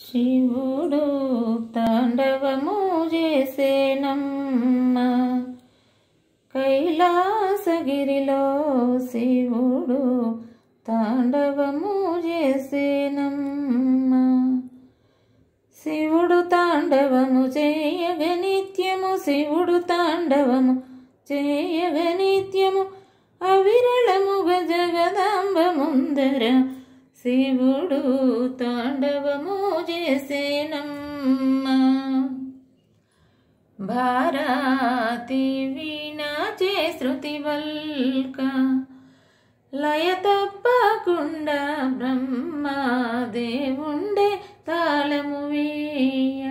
శివుడు తాండవము చేసేనమ్మ కైలాసగిరిలో శివుడు తాండవము చేసేనమ్మ శివుడు తాండవము చేయగ నిత్యము శివుడు తాండవము చేయగ నిత్యము అవిరళముగ జగదాంబ ముందర శివుడు తాండవము చేసేనమ్మ భారతి వీణాచే శృతి వల్క లయ తప్పకుండా బ్రహ్మ దేవుండే తాళము వేయ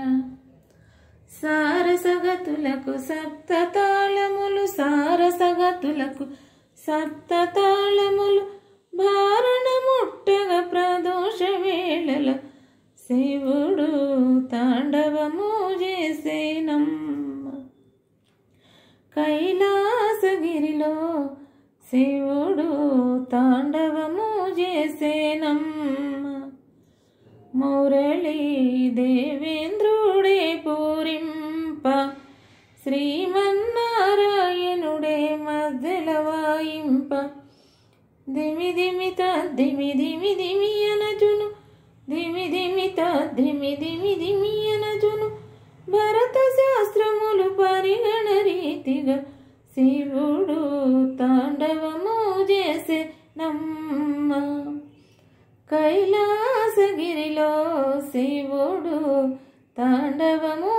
సారసగతులకు సప్త తాళములు సారసగతులకు సప్త తాళములు భారణముట్టగ ప్రదోష వేళల శివుడు తాండవము చేసేనమ్మ కైలాసగిరిలో శివుడు తాండవము చేసేనమ్మ మురళీ దేవేంద్రుడే పూరింప శ్రీమన్నారాయణుడే మధ్యల వాయింప దిమి దిమిత దిమి దిమి దిమి అనజును దిమి దిమిత దిమి దిమి దిమి అనజును భరత శాస్త్రములు పరిగణ రీతిగా శివుడు తాండవము చేసే నమ్మ కైలాసగిరిలో శివుడు తాండవము